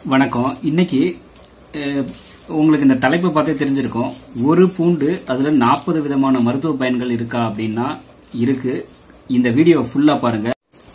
வணக்கம் இன்னைக்கு அஹ், உங்களுக்கு இந்த தலைப்பை பார்த்தே தெரிஞ்சிருக்கும் ஒரு பூண்டு அதுல நாற்பது விதமான மருத்துவ பயன்கள் இருக்கா அப்படின்னா இருக்கு இந்த வீடியோ ஃபுல்லா பாருங்க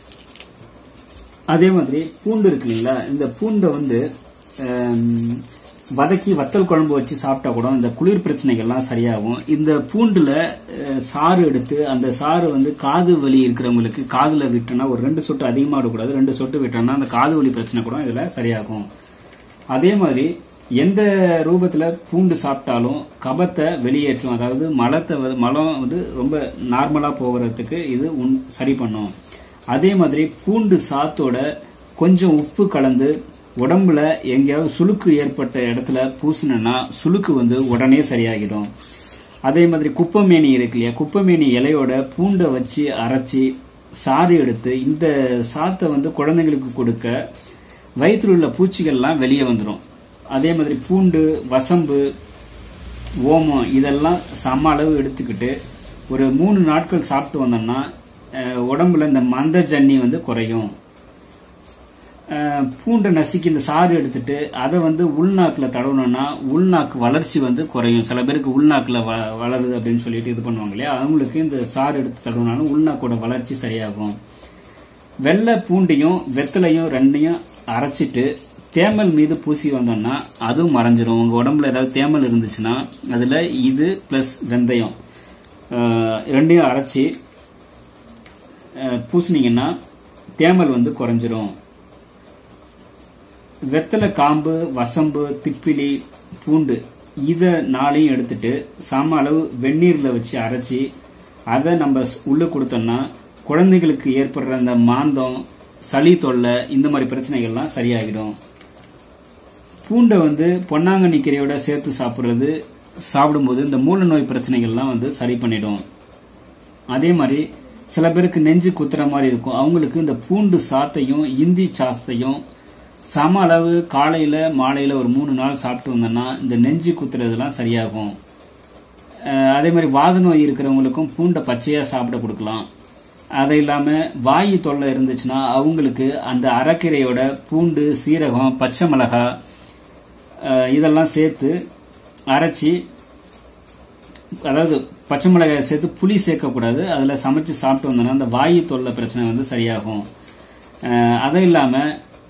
அதே மாதிரி பூண்டு இருக்கு இல்லைங்களா இந்த பூண்டை வந்து ஹம், வதக்கி வத்தல் குழம்பு வச்சு சாப்பிட்டா கூட இந்த குளிர் பிரச்சனைகள்லாம் சரியாகும் இந்த பூண்டுல அஹ், சாறு எடுத்து அந்த சாறு வந்து காது வலி இருக்கிறவங்களுக்கு காதுல விட்டோம்னா ஒரு ரெண்டு சொட்டு அதிகமாக விடக்கூடாது ரெண்டு சொட்டு விட்டோம்னா அந்த காது வலி பிரச்சனை கூட இதுல சரியாகும் அதே மாதிரி எந்த ரூபத்துல பூண்டு சாப்பிட்டாலும் கபத்தை வெளியேற்றும் அதாவது மலத்தை வந்து- மலம் வந்து ரொம்ப நார்மலா போகிறதுக்கு இது உன்- சரி பண்ணும் அதே மாதிரி பூண்டு சாத்தோட கொஞ்சம் உப்பு கலந்து உடம்புல எங்கேயாவது சுளுக்கு ஏற்பட்ட இடத்துல பூசினா சுளுக்கு வந்து உடனே சரியாகிடும் அதே மாதிரி குப்பைமேனி இருக்கு இல்லையா குப்பைமேனி இலையோட பூண்டை வச்சு அரைச்சி சாறு எடுத்து இந்த சாத்தை வந்து குழந்தைங்களுக்கு கொடுக்க வயிற்றில் உள்ள பூச்சிகள்லாம் வெளியே வந்துடும் அதே மாதிரி பூண்டு வசம்பு ஓமம் இதெல்லாம் சம அளவு எடுத்துக்கிட்டு ஒரு மூணு நாட்கள் சாப்பிட்டு வந்தோம்னா அஹ், உடம்புல இந்த மந்த ஜன்னி வந்து குறையும் அஹ், பூண்டை நசுக்கி இந்த சாறு எடுத்துட்டு அதை வந்து உள்நாக்கில் தடவணும்னா உள்நாக்கு வளர்ச்சி வந்து குறையும் சில பேருக்கு உள்நாக்கில் வ வளருது அப்படின்னு சொல்லிட்டு இது பண்ணுவாங்க இல்லையா அவங்களுக்கு இந்த சாறு எடுத்து தடவினாலும் உள்நாக்கோட வளர்ச்சி சரியாகும் வெள்ளை பூண்டையும் வெத்தலையும் ரெண்டையும் அரைச்சிட்டு தேமல் மீது பூசி வந்தோம்னா அதுவும் மறைஞ்சிரும் உங்க உடம்புல ஏதாவது தேமல் இருந்துச்சுன்னா அதுல இது பிளஸ் வெந்தயம் அஹ், ரெண்டையும் அரைச்சி அஹ், பூசுனீங்கன்னா தேமல் வந்து குறைஞ்சிரும் வெத்தலை காம்பு வசம்பு திப்பிலி பூண்டு இதை நாளையும் எடுத்துட்டு சம அளவு வெந்நீர்ல வச்சு அரைச்சி அதை நம்ம ஸ்- உள்ள கொடுத்தோம்னா குழந்தைகளுக்கு ஏற்படுற அந்த மாந்தம் சளி தொல்லை இந்த மாதிரி பிரச்சனைகள்லாம் சரியாகிடும் பூண்டை வந்து பொன்னாங்கண்ணி கீரையோட சேர்த்து சாப்பிட்றது சாப்பிடும்போது இந்த மூல நோய் பிரச்சனைகள்லாம் வந்து சரி பண்ணிடும் அதே மாதிரி சில பேருக்கு நெஞ்சு குத்துற மாதிரி இருக்கும் அவங்களுக்கு இந்த பூண்டு சாத்தையும் இந்தி சாத்தையும் சம அளவு காலையில மாலையில ஒரு மூணு நாள் சாப்பிட்டு வந்தோம்னா இந்த நெஞ்சு குத்துறதெல்லாம் சரியாகும் அஹ் அதே மாதிரி வாத நோய் இருக்கிறவங்களுக்கும் பூண்டை பச்சையா சாப்பிட கொடுக்கலாம் அது இல்லாம வாயு தொல்லை இருந்துச்சுன்னா அவங்களுக்கு அந்த அரைக்கீரையோட பூண்டு சீரகம் பச்சை மிளகாய் அஹ் இதெல்லாம் சேர்த்து அரைச்சி அதாவது பச்சை மிளகாய் சேர்த்து புளி சேர்க்கக்கூடாது அதில் சமைச்சு சாப்பிட்டு வந்தோம்னா அந்த வாயு தொல்லை பிரச்சனை வந்து சரியாகும் அஹ் அதுவும் இல்லாமல்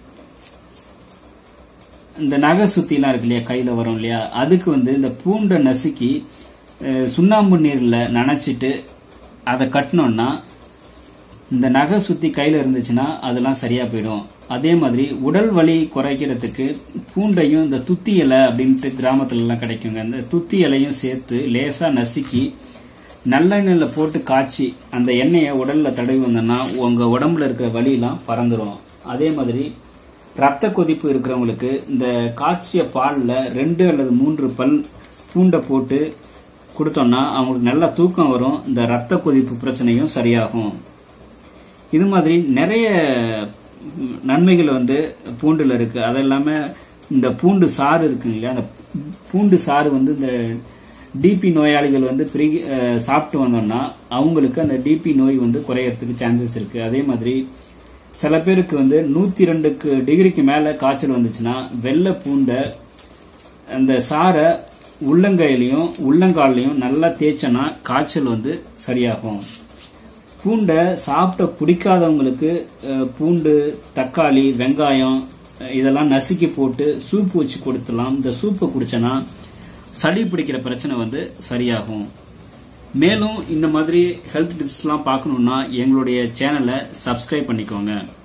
இந்த நகை சுத்திலாம் இருக்கு இல்லையா கையில் வரும் இல்லையா அதுக்கு வந்து இந்த பூண்டை நசுக்கி அஹ் சுண்ணாம்பு நீரில் நனைச்சிட்டு அதை கட்டினோம்னா இந்த நகை சுத்தி கையில இருந்துச்சுன்னா அதெல்லாம் சரியா போயிடும் அதே மாதிரி உடல் வலி குறைக்கிறதுக்கு பூண்டையும் இந்த துத்தி இலை அப்படின்ட்டு கிராமத்துல எல்லாம் கிடைக்குங்க இந்த துத்தி இலையும் சேர்த்து லேசா நசுக்கி நல்லெண்ணெயில் போட்டு காய்ச்சி அந்த எண்ணெயை உடல்ல தடவி வந்தோம்னா உங்க உடம்புல இருக்கிற வலியெல்லாம் பறந்துடும் அதே மாதிரி ரத்த கொதிப்பு இருக்கிறவங்களுக்கு இந்த காய்ச்சிய பால்ல ரெண்டு அல்லது மூன்று பல் பூண்டை போட்டு கொடுத்தோம்னா அவங்களுக்கு நல்லா தூக்கம் வரும் இந்த ரத்த கொதிப்பு பிரச்சனையும் சரியாகும் இது மாதிரி நிறைய ம், நன்மைகள் வந்து பூண்டுல இருக்கு அது இல்லாம இந்த பூண்டு சாறு இருக்கு இல்லையா அந்த பூண்டு சாறு வந்து இந்த டிபி நோயாளிகள் வந்து பிரி அஹ், சாப்பிட்டு வந்தோம்னா அவங்களுக்கு அந்த டிபி நோய் வந்து குறையறதுக்கு சான்சஸ் இருக்கு அதே மாதிரி சில பேருக்கு வந்து நூத்தி ரெண்டுக்கு டிகிரிக்கு மேல காய்ச்சல் வந்துச்சுன்னா வெள்ளை பூண்டை அந்த சாரை உள்ளங்கையிலையும் உள்ளங்கால்லையும் நல்லா தேய்ச்சோன்னா காய்ச்சல் வந்து சரியாகும் பூண்டை சாப்பிட பிடிக்காதவங்களுக்கு அஹ், பூண்டு தக்காளி வெங்காயம் அஹ், இதெல்லாம் நசுக்கி போட்டு சூப் வச்சு கொடுத்துலாம் இந்த சூப்பை குடிச்சனா சளி பிடிக்கிற பிரச்சனை வந்து சரியாகும் மேலும் இந்த மாதிரி ஹெல்த் டிப்ஸ்லாம் பார்க்கணுன்னா எங்களுடைய சேனலை சப்ஸ்கிரைப் பண்ணிக்கோங்க